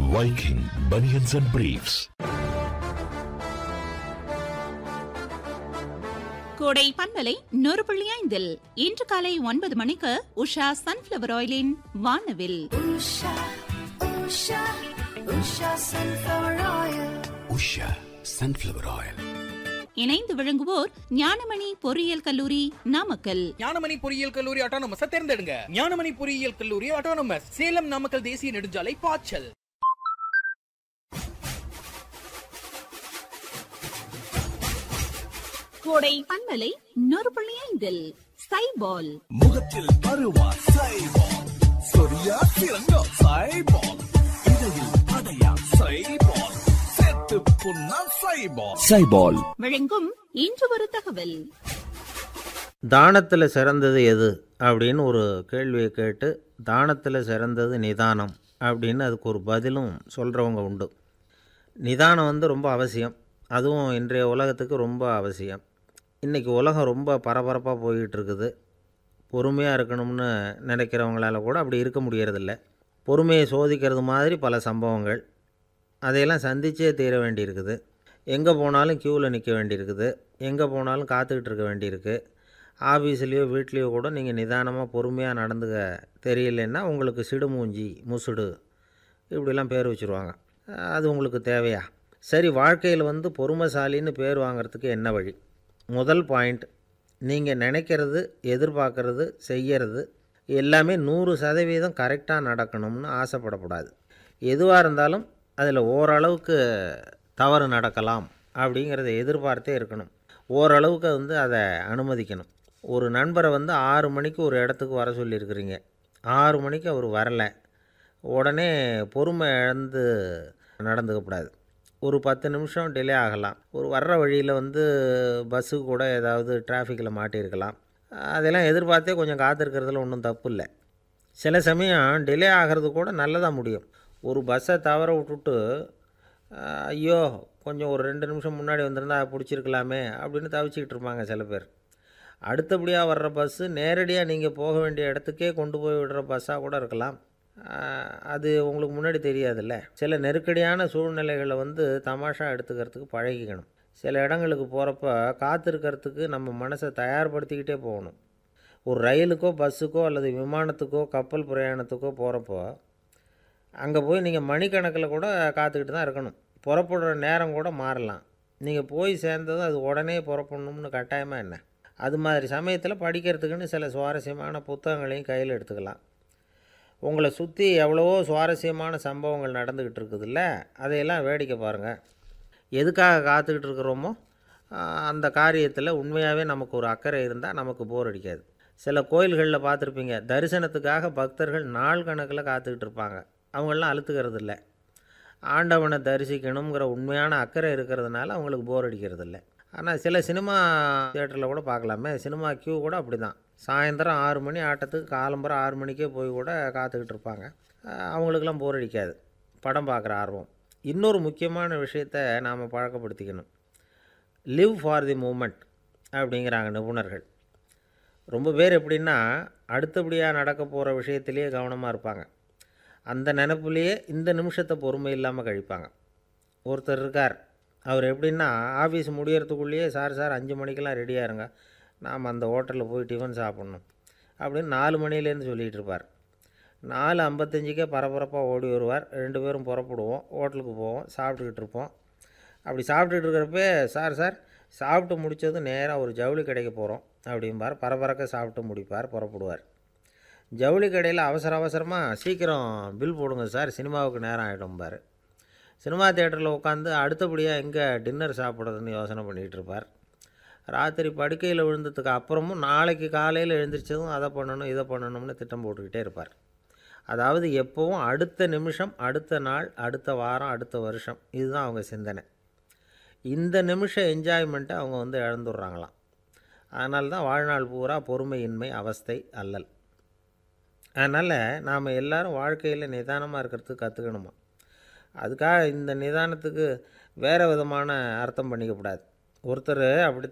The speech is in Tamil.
Viking Bunions and Briefs. கோடை பண்பலை நூறு புள்ளி ஐந்தில் இன்று காலை ஒன்பது மணிக்கு உஷா சன்ஃபிளவர் ஆயிலின் வானவில் Usha, Usha, Usha sunflower oil. Usha sunflower oil இணைந்து விளங்குவோர் ஞானமணி பொறியியல் கல்லூரி நாமக்கல் ஞானமணி பொறியியல் கல்லூரி ஆட்டோனமஸ் தேர்ந்தெடுங்க ஞானமணி பொறியியல் கல்லூரி ஆட்டோனமஸ் சேலம் நாமக்கல் தேசிய நெடுஞ்சாலை பாய்ச்சல் கோடை பண்பலை நூறு புள்ளி ஐந்தில் சைபால் முகத்தில் அருவா சைபால் சொரியா திறங்கோ சைபால் இடையில் அடையா சைபால் செத்து புண்ணா சைபால் சைபால் வழங்கும் இன்று ஒரு தகவல் தானத்தில் சிறந்தது எது அப்படின்னு ஒரு கேள்வியை கேட்டு தானத்தில் சிறந்தது நிதானம் அப்படின்னு அதுக்கு ஒரு பதிலும் சொல்கிறவங்க உண்டு நிதானம் வந்து ரொம்ப அவசியம் அதுவும் இன்றைய உலகத்துக்கு ரொம்ப அவசியம் இன்றைக்கி உலகம் ரொம்ப பரபரப்பாக போய்கிட்டு இருக்குது பொறுமையாக இருக்கணும்னு நினைக்கிறவங்களால கூட அப்படி இருக்க முடியறதில்ல பொறுமையை சோதிக்கிறது மாதிரி பல சம்பவங்கள் அதையெல்லாம் சந்திச்சே தீர வேண்டியிருக்குது எங்கே போனாலும் க்யூவில் நிற்க வேண்டியிருக்குது எங்கே போனாலும் காத்துக்கிட்டு இருக்க வேண்டியிருக்கு ஆஃபீஸ்லேயோ வீட்லேயோ கூட நீங்கள் நிதானமாக பொறுமையாக நடந்துக்க தெரியலன்னா உங்களுக்கு சிடுமூஞ்சி முசுடு இப்படிலாம் பேர் வச்சுருவாங்க அது உங்களுக்கு தேவையா சரி வாழ்க்கையில் வந்து பொறுமைசாலின்னு பேர் வாங்குறதுக்கு என்ன வழி முதல் பாயிண்ட் நீங்கள் நினைக்கிறது எதிர்பார்க்கறது செய்யறது எல்லாமே நூறு சதவீதம் கரெக்டாக நடக்கணும்னு ஆசைப்படக்கூடாது எதுவாக இருந்தாலும் அதில் ஓரளவுக்கு தவறு நடக்கலாம் அப்படிங்கிறத எதிர்பார்த்தே இருக்கணும் ஓரளவுக்கு வந்து அதை அனுமதிக்கணும் ஒரு நண்பரை வந்து ஆறு மணிக்கு ஒரு இடத்துக்கு வர சொல்லியிருக்கிறீங்க ஆறு மணிக்கு அவர் வரலை உடனே பொறுமை இழந்து நடந்துக்கக்கூடாது ஒரு பத்து நிமிஷம் டிலே ஆகலாம் ஒரு வர்ற வழியில் வந்து பஸ்ஸு கூட ஏதாவது டிராஃபிக்கில் மாட்டியிருக்கலாம் அதெல்லாம் எதிர்பார்த்தே கொஞ்சம் காத்திருக்கிறதுல ஒன்றும் தப்பு இல்லை சில சமயம் டிலே ஆகிறது கூட நல்லதாக முடியும் ஒரு பஸ்ஸை தவற விட்டுட்டு அஹ், ஐயோ கொஞ்சம் ஒரு ரெண்டு நிமிஷம் முன்னாடி வந்திருந்தா பிடிச்சிருக்கலாமே அப்படின்னு தவிச்சிக்கிட்டு இருப்பாங்க சில பேர் அடுத்தபடியாக வர்ற பஸ்ஸு நேரடியாக நீங்கள் போக வேண்டிய இடத்துக்கே கொண்டு போய் விடுற பஸ்ஸாக கூட இருக்கலாம் அஹ், அது உங்களுக்கு முன்னாடி தெரியாதுல்ல சில நெருக்கடியான சூழ்நிலைகளை வந்து தமாஷா எடுத்துக்கிறதுக்கு பழகிக்கணும் சில இடங்களுக்கு போகிறப்ப காத்திருக்கிறதுக்கு நம்ம மனசை தயார்படுத்திக்கிட்டே போகணும் ஒரு ரயிலுக்கோ பஸ்ஸுக்கோ அல்லது விமானத்துக்கோ கப்பல் பிரயாணத்துக்கோ போகிறப்போ அங்கே போய் நீங்கள் மணிக்கணக்கில் கூட காத்துக்கிட்டு தான் இருக்கணும் புறப்படுற நேரம் கூட மாறலாம் நீங்கள் போய் சேர்ந்ததும் அது உடனே புறப்படணும்னு கட்டாயமாக என்ன அது மாதிரி சமயத்தில் படிக்கிறதுக்குன்னு சில சுவாரஸ்யமான புத்தகங்களையும் கையில் எடுத்துக்கலாம் உங்களை சுற்றி எவ்வளவோ சுவாரஸ்யமான சம்பவங்கள் நடந்துக்கிட்டு இருக்குதுல்ல அதையெல்லாம் வேடிக்கை பாருங்கள் எதுக்காக காத்துக்கிட்டு இருக்கிறோமோ ஆஹ், அந்த காரியத்தில் உண்மையாகவே நமக்கு ஒரு அக்கறை இருந்தால் நமக்கு போர் அடிக்காது சில கோயில்களில் பார்த்துருப்பீங்க தரிசனத்துக்காக பக்தர்கள் நாள் கணக்கில் காத்துக்கிட்டு இருப்பாங்க அவங்களெலாம் அழுத்துக்கிறது இல்லை ஆண்டவனை தரிசிக்கணுங்கிற உண்மையான அக்கறை இருக்கிறதுனால அவங்களுக்கு போர் அடிக்கிறது இல்லை ஆனால் சில சினிமா தியேட்டரில் கூட பார்க்கலாமே சினிமா கியூ கூட அப்படி தான் சாயந்தரம் ஆறு மணி ஆட்டத்துக்கு காலம்பரம் ஆறு மணிக்கே போய் கூட காத்துக்கிட்டு இருப்பாங்க அஹ் அவங்களுக்கெல்லாம் போர் அடிக்காது படம் பார்க்குற ஆர்வம் இன்னொரு முக்கியமான விஷயத்தை நாம் பழக்கப்படுத்திக்கணும் லிவ் ஃபார் தி மூமெண்ட் அப்படிங்கிறாங்க நிபுணர்கள் ரொம்ப பேர் எப்படின்னா அடுத்தபடியாக நடக்க போகிற விஷயத்திலேயே கவனமாக இருப்பாங்க அந்த நினப்புலேயே இந்த நிமிஷத்தை பொறுமை இல்லாமல் கழிப்பாங்க ஒருத்தர் இருக்கார் அவர் எப்படின்னா ஆஃபீஸ் முடியறதுக்குள்ளேயே சார் சார் அஞ்சு மணிக்கெல்லாம் ரெடியாக இருங்க நாம் அந்த ஹோட்டலில் போய் டிஃபன் சாப்பிட்ணும் அப்படின்னு நாலு மணிலேருந்து சொல்லிகிட்டு இருப்பார் நாலு ஐம்பத்தஞ்சுக்கே பரபரப்பாக ஓடி வருவார் ரெண்டு பேரும் புறப்படுவோம் ஹோட்டலுக்கு போவோம் சாப்பிட்டுக்கிட்டு இருப்போம் அப்படி சாப்பிட்டுட்டு இருக்கிறப்ப சார் சார் சாப்பிட்டு முடித்ததும் நேராக ஒரு ஜவுளி கடைக்கு போகிறோம் அப்படிம்பார் பரபரக்க சாப்பிட்டு முடிப்பார் புறப்படுவார் ஜவுளி கடையில் அவசர அவசரமாக சீக்கிரம் பில் போடுங்க சார் சினிமாவுக்கு நேரம் ஆகிடும்பார் சினிமா தேட்டரில் உட்காந்து அடுத்தபடியாக எங்கே டின்னர் சாப்பிட்றதுன்னு யோசனை பண்ணிகிட்டு இருப்பார் ராத்திரி படுக்கையில் விழுந்ததுக்கு அப்புறமும் நாளைக்கு காலையில் எழுந்திரிச்சதும் அதை பண்ணணும் இதை பண்ணணும்னு திட்டம் போட்டுக்கிட்டே இருப்பார் அதாவது எப்போவும் அடுத்த நிமிஷம் அடுத்த நாள் அடுத்த வாரம் அடுத்த வருஷம் இதுதான் அவங்க சிந்தனை இந்த நிமிஷம் என்ஜாய்மெண்ட்டை அவங்க வந்து இழந்துடுறாங்களாம் அதனால தான் வாழ்நாள் பூரா பொறுமையின்மை அவஸ்தை அல்லல் அதனால் நாம் எல்லாரும் வாழ்க்கையில் நிதானமாக இருக்கிறதுக்கு கற்றுக்கணுமா அதுக்காக இந்த நிதானத்துக்கு வேறு விதமான அர்த்தம் பண்ணிக்கக்கூடாது ஒருத்தர் அப்படி